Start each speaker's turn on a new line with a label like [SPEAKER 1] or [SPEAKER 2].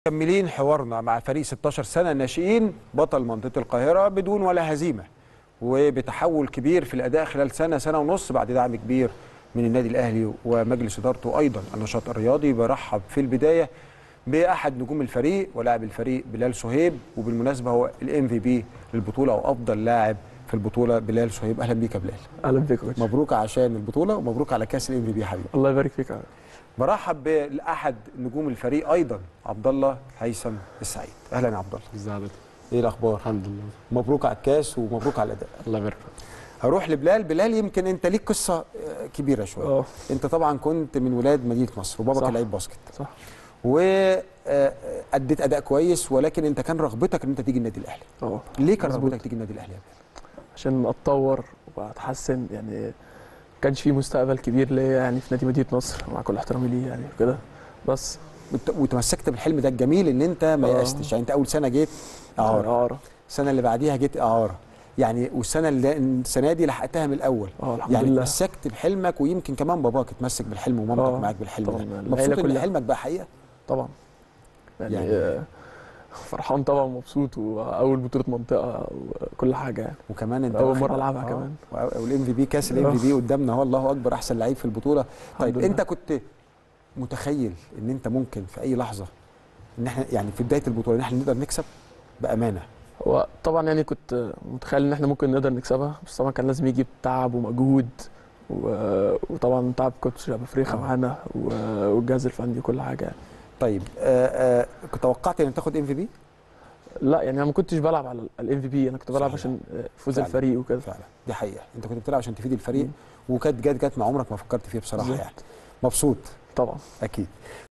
[SPEAKER 1] مكملين حوارنا مع فريق 16 سنة ناشئين بطل منطقة القاهرة بدون ولا هزيمة وبتحول كبير في الأداء خلال سنة سنة ونص بعد دعم كبير من النادي الأهلي ومجلس إدارته أيضا النشاط الرياضي برحب في البداية بأحد نجوم الفريق ولاعب الفريق بلال سهيب وبالمناسبة هو الام في بي للبطولة أو أفضل لاعب في البطولة بلال سهيب أهلا بيك يا بلال
[SPEAKER 2] اهلا بيك يا كوتش
[SPEAKER 1] مبروك عشان البطولة ومبروك على كأس الام في بي يا حبيبي
[SPEAKER 2] الله يبارك فيك يا عم.
[SPEAKER 1] برحب باحد نجوم الفريق ايضا عبد الله هيثم السعيد اهلا يا عبد الله
[SPEAKER 3] ازي حضرتك؟
[SPEAKER 1] ايه الاخبار
[SPEAKER 3] الحمد لله
[SPEAKER 1] مبروك على الكاس ومبروك على الاداء
[SPEAKER 3] الله يبارك فيك
[SPEAKER 1] هروح لبلال بلال يمكن انت ليك قصه آه، كبيره شويه
[SPEAKER 2] اه
[SPEAKER 1] انت طبعا كنت من ولاد مدينه مصر وبابا
[SPEAKER 2] صح.
[SPEAKER 1] كان لعيب باسكت
[SPEAKER 2] صح
[SPEAKER 1] واديت اداء كويس ولكن انت كان رغبتك ان انت تيجي النادي الاهلي
[SPEAKER 2] اه
[SPEAKER 1] ليه كان
[SPEAKER 2] مظبوط.
[SPEAKER 1] رغبتك تيجي النادي الاهلي يا بلال
[SPEAKER 2] عشان اتطور واتحسن يعني ما كانش في مستقبل كبير ليا يعني في نادي مدينه نصر مع كل احترامي ليه يعني كده بس
[SPEAKER 1] وت- وتمسكت بالحلم ده الجميل ان انت ما
[SPEAKER 2] آه.
[SPEAKER 1] يأستش يعني انت اول سنه جيت اعاره
[SPEAKER 2] اعاره
[SPEAKER 1] السنه اللي بعديها جيت اعاره يعني والسنه اللي السنه دي لحقتها من الاول
[SPEAKER 2] اه الحمد
[SPEAKER 1] يعني
[SPEAKER 2] لله
[SPEAKER 1] تمسكت بحلمك ويمكن كمان باباك اتمسك بالحلم ومامتك
[SPEAKER 2] آه،
[SPEAKER 1] معاك بالحلم
[SPEAKER 2] طبعاً،
[SPEAKER 1] ده
[SPEAKER 2] العيلة
[SPEAKER 1] مبسوط ان
[SPEAKER 2] كلها.
[SPEAKER 1] حلمك بقى حقيقه
[SPEAKER 2] طبعا يعني,
[SPEAKER 1] يعني-
[SPEAKER 2] يعني فرحان طبعا مبسوط واول بطوله منطقه وكل حاجه يعني
[SPEAKER 1] وكمان انت
[SPEAKER 2] أول
[SPEAKER 1] واخد-
[SPEAKER 2] مرة ألعبها
[SPEAKER 1] آه،
[SPEAKER 2] كمان.
[SPEAKER 1] والام في بي كاس الام في بي قدامنا هو الله اكبر احسن لعيب في البطوله طيب
[SPEAKER 2] لله.
[SPEAKER 1] انت كنت متخيل ان انت ممكن في اي لحظه ان احنا يعني في بدايه البطوله ان احنا نقدر نكسب بامانه
[SPEAKER 2] هو طبعا يعني كنت متخيل ان احنا ممكن نقدر نكسبها بس طبعا كان لازم يجي بتعب ومجهود و- وطبعا تعب كوتش ابو فريخه
[SPEAKER 1] آه.
[SPEAKER 2] معانا و- والجهاز الفني وكل حاجه يعني.
[SPEAKER 1] طيب آه آه كنت توقعت ان تاخد ام في بي
[SPEAKER 2] لا يعني انا ما كنتش بلعب على الام في بي انا كنت بلعب
[SPEAKER 1] صحيح.
[SPEAKER 2] عشان فوز
[SPEAKER 1] فعلا.
[SPEAKER 2] الفريق وكده
[SPEAKER 1] فعلا دي حقيقه انت كنت بتلعب عشان تفيد الفريق
[SPEAKER 2] مم.
[SPEAKER 1] وكانت جت جت مع عمرك ما فكرت فيها بصراحه
[SPEAKER 2] بالظبط.
[SPEAKER 1] يعني مبسوط
[SPEAKER 2] طبعا
[SPEAKER 1] اكيد